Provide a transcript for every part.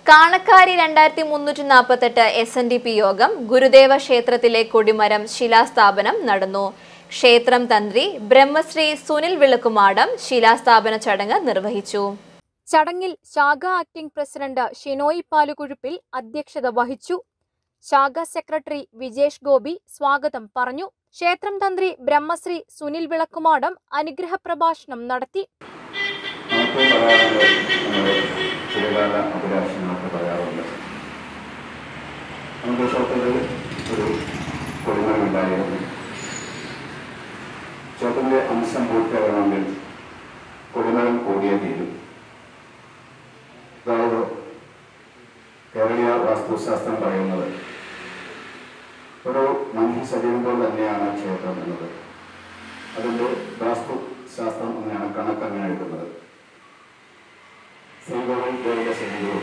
കാണക്കാരി രണ്ടായിരത്തി മുന്നൂറ്റി നാൽപ്പത്തെട്ട് എസ് എൻ ഡി പി യോഗം ഗുരുദേവ ക്ഷേത്രത്തിലെ കൊടിമരം ശിലാസ്ഥാപനം നടന്നു ക്ഷേത്രം തന്ത്രി ബ്രഹ്മശ്രീ സുനിൽ വിളക്കുമാടം ശിലാസ്ഥാപന ചടങ്ങ് നിർവഹിച്ചു ചടങ്ങിൽ ശാഖ ആക്ടിംഗ് പ്രസിഡന്റ് ഷിനോയ് പാലുകുഴുപ്പിൽ അധ്യക്ഷത വഹിച്ചു ശാഖ സെക്രട്ടറി വിജേഷ് ഗോപി സ്വാഗതം പറഞ്ഞു ക്ഷേത്രം തന്ത്രി ബ്രഹ്മശ്രീ സുനിൽ വിളക്കുമാടം അനുഗ്രഹ പ്രഭാഷണം നടത്തി നമുക്ക് പറയാറുണ്ട് നമ്മുടെ ചിലകാല അഭിലാഷങ്ങളൊക്കെ പറയാറുണ്ട് നമ്മുടെ ക്ഷേത്രത്തിൽ ഒരു കൊടിമരമുണ്ടായിരുന്നു ക്ഷേത്രത്തിൻ്റെ അംശം പൂർത്തിയാകണമെങ്കിൽ കൊടിമരം കൂടിയേ തീരും അതായത് കേരളീയ വാസ്തുശാസ്ത്രം പറയുന്നത് ഒരു മനുഷ്യശരീരം പോലെ തന്നെയാണ് ക്ഷേത്രം എന്നത് അതിൻ്റെ വാസ്തുശാസ്ത്രം അങ്ങനെയാണ് കണക്കങ്ങനെ എടുക്കുന്നത് ശ്രീകോവിൽ ദേവിയുടെ ശരീരവും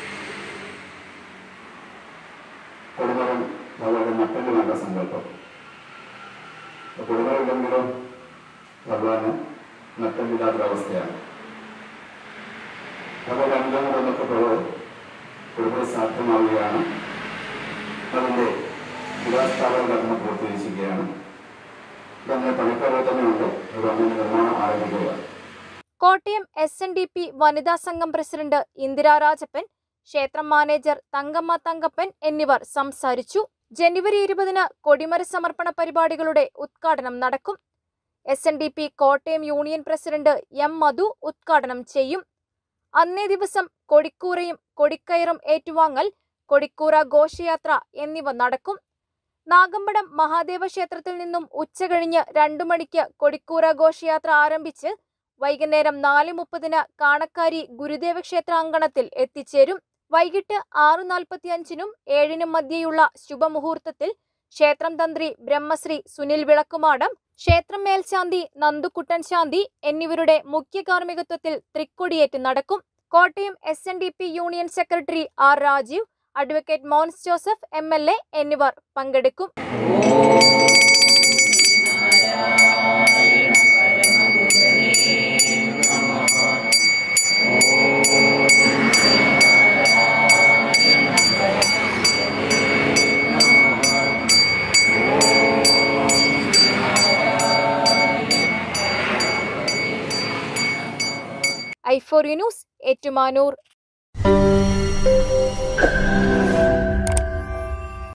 കൊടുമരം ഭഗവാന്റെ മറ്റൊരു വേണ്ട സങ്കല്പം കൊടുമരം ഇല്ലെങ്കിലും ഭഗവാന് നട്ടമില്ലാത്തൊരവസ്ഥയാണ് അതുപോലെ അംഗങ്ങൾ എന്നൊക്കെ പോലെ കൊടുമരം സാധ്യമാവുകയാണ് അതിൻ്റെ ശിലാസ്ഥാപന കർമ്മം പൂർത്തീകരിച്ചിരിക്കുകയാണ് ഇതങ്ങനെ പണിക്കാരെ തന്നെ ഉണ്ട് ഗവൺമെന്റ് നിർമ്മാണം ആരംഭിക്കുക Kottayam S N D P വനിതാ സംഘം പ്രസിഡന്റ് ഇന്ദിരാ രാജപ്പൻ ക്ഷേത്രം മാനേജർ തങ്കമ്മ തങ്കപ്പൻ എന്നിവർ സംസാരിച്ചു ജനുവരി ഇരുപതിന് കൊടിമര സമർപ്പണ പരിപാടികളുടെ ഉദ്ഘാടനം നടക്കും S N D P Kottayam union president M Madhu ഉദ്ഘാടനം ചെയ്യും അന്നേ ദിവസം കൊടിക്കൂറയും കൊടിക്കയറും ഏറ്റുവാങ്ങൽ കൊടിക്കൂറ ഘോഷയാത്ര എന്നിവ നടക്കും നാഗമ്പടം മഹാദേവ ക്ഷേത്രത്തിൽ നിന്നും ഉച്ചകഴിഞ്ഞ് രണ്ടു മണിക്ക് കൊടിക്കൂറ ഘോഷയാത്ര ആരംഭിച്ച് വൈകുന്നേരം നാല് മുപ്പതിന് കാണക്കാരി ഗുരുദേവ ക്ഷേത്ര അങ്കണത്തിൽ എത്തിച്ചേരും വൈകിട്ട് ആറ് നാൽപ്പത്തിയഞ്ചിനും ഏഴിനും മധ്യയുള്ള ശുഭമുഹൂർത്തത്തിൽ ക്ഷേത്രം തന്ത്രി ബ്രഹ്മശ്രീ സുനിൽ വിളക്കുമാടം ക്ഷേത്രം മേൽശാന്തി നന്ദുക്കുട്ടൻ ശാന്തി എന്നിവരുടെ മുഖ്യ കാർമ്മികത്വത്തിൽ തൃക്കൊടിയേറ്റ് നടക്കും Kottayam S N D P union secretary R Rajeev advocate Mons Joseph M L A എന്നിവർ പങ്കെടുക്കും ഐഫോറി ന്യൂസ് ഏറ്റുമാനൂർ